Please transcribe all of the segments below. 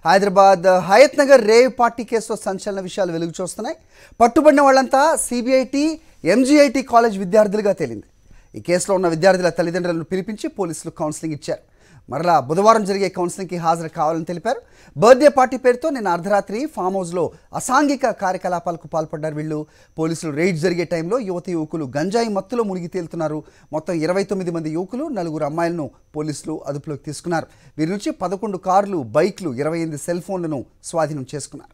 Hyderabad Hayathnagar rave party కేసులో సంచలన విషయాలు వెలుగు చూస్తున్నాయి పట్టుబడిన వాళ్ళంతా సిబిఐటి ఎంజీఐటి కాలేజ్ విద్యార్థులుగా తేలింది ఈ కేసులో ఉన్న విద్యార్థుల తల్లిదండ్రులను పిలిపించి పోలీసులు కౌన్సిలింగ్ ఇచ్చారు మరలా బుధవారం జరిగే కౌన్సిలింగ్కి హాజరు కావాలని తెలిపారు బర్త్డే పార్టీ పేరుతో నిన్న అర్ధరాత్రి ఫామ్ హౌస్లో అసాంఘిక కార్యకలాపాలకు పాల్పడ్డారు వీళ్ళు పోలీసులు రైడ్ జరిగే టైంలో యువతి యువకులు గంజాయి మత్తులో మునిగి తేలుతున్నారు మొత్తం ఇరవై తొమ్మిది మంది యువకులు నలుగురు అమ్మాయిలను పోలీసులు అదుపులోకి తీసుకున్నారు వీరి నుంచి పదకొండు కార్లు బైక్లు ఇరవై ఎనిమిది సెల్ ఫోన్లను స్వాధీనం చేసుకున్నారు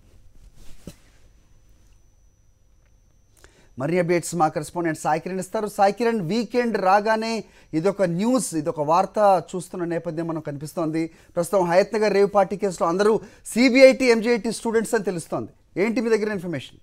మరిన్ని అప్డేట్స్ మా కరెస్పాండెంట్ సాయి కిరణ్ ఇస్తారు సాయి కిరణ్ వీకెండ్ రాగానే ఇదొక న్యూస్ ఇదొక వార్త చూస్తున్న నేపథ్యం మనం కనిపిస్తోంది ప్రస్తుతం హయత్ నగర్ రేవ్ పార్టీ కేసులో అందరూ సిబిఐటి ఎంజీఐటి స్టూడెంట్స్ అని తెలుస్తోంది ఏంటి మీ దగ్గర ఇన్ఫర్మేషన్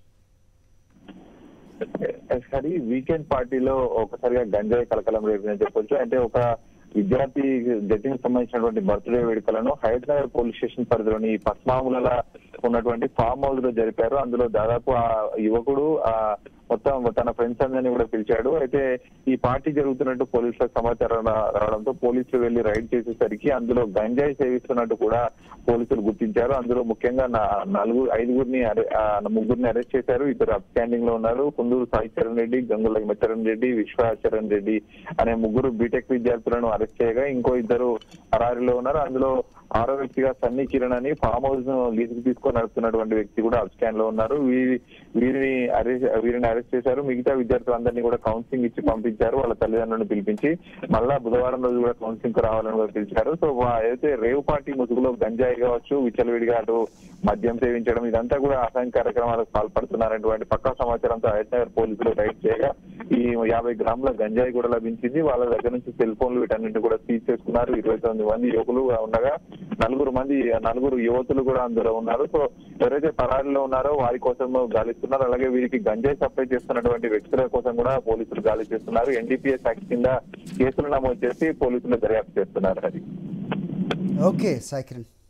ఒకసారి వీకెండ్ పార్టీలో ఒకసారిగా గంజాయి కలకలం రేపిందని చెప్పొచ్చు అంటే ఒక విద్యార్థి జడ్జికి సంబంధించినటువంటి బర్త్డే వేడుకలను హైదరాబాద్ పోలీస్ స్టేషన్ పరిధిలోని పద్మాముల ఉన్నటువంటి ఫామ్ హౌస్ లో జరిపారు అందులో దాదాపు ఆ యువకుడు ఆ మొత్తం తన ఫ్రెండ్స్ అందరినీ కూడా పిలిచాడు అయితే ఈ పార్టీ జరుగుతున్నట్టు పోలీసులకు సమాచారం రా- రావడంతో పోలీసులు వెళ్లి రైడ్ చేసేసరికి అందులో గంజాయి సేవిస్తున్నట్టు కూడా పోలీసులు గుర్తించారు అందులో ముఖ్యంగా నా- నలుగురు ఐదుగురిని అరె- ఆ, ముగ్గురిని అరెస్ట్ చేశారు ఇద్దరు అప్ స్టాండింగ్ లో ఉన్నారు కుందూరు సాయి చరణ్ రెడ్డి గంగుల చరణ్ రెడ్డి విశ్వ చరణ్ రెడ్డి అనే ముగ్గురు బీటెక్ విద్యార్థులను అరెస్ట్ చేయగా ఇంకో ఇద్దరు పరారీలో ఉన్నారు అందులో ఆరో వ్యక్తిగా సన్నీ కిరణ్ అని ఫామ్ హౌస్ ను లీజుకు తీసుకొని నడుపుతున్నటువంటి వ్యక్తి కూడా అప్ స్టాండ్ లో ఉన్నారు వీరి వీరిని అరెస్ట్ వీరిని అరెస్ట్ చేశారు మిగతా విద్యార్థులందరినీ కూడా కౌన్సిలింగ్ ఇచ్చి పంపించారు వాళ్ళ తల్లిదండ్రులను పిలిపించి మళ్ళా బుధవారం రోజు కూడా కౌన్సిలింగ్ కు రావాలని కూడా పిలిచారు సో వా- అయితే రేవ్ పార్టీ ముసుగులో గంజాయి కావచ్చు విచ్చలవిడిగా అటు మద్యం సేవించడం ఇదంతా కూడా అసాంఘిక కార్యక్రమాలకు పాల్పడుతున్నారనేటువంటి పక్కా సమాచారంతో హైదరాబాద్ పోలీసులు రైడ్ చేయగా ఈ యాభై గ్రాముల గంజాయి కూడా లభించింది వాళ్ళ దగ్గర నుంచి సెల్ ఫోన్లు వీటన్నింటి కూడా సీజ్ చేసుకున్నారు ఇరవై తొమ్మిది మంది యువకులు ఉండగా నలుగురు మంది నలుగురు యువతులు కూడా అందులో ఉన్నారు సో ఎవరైతే పరారీలో ఉన్నారో వారి కోసం గాలిస్తున్నారు అలాగే వీరికి గంజాయి సప్లై చేస్తున్నటువంటి వ్యక్తుల కోసం కూడా పోలీసులు గాలి చేస్తున్నారు ఎన్డీపీఎస్ యాక్ట్ కింద కేసులు నమోదు చేసి పోలీసులు దర్యాప్తు చేస్తున్నారు అది ఓకే సాయి కిరణ్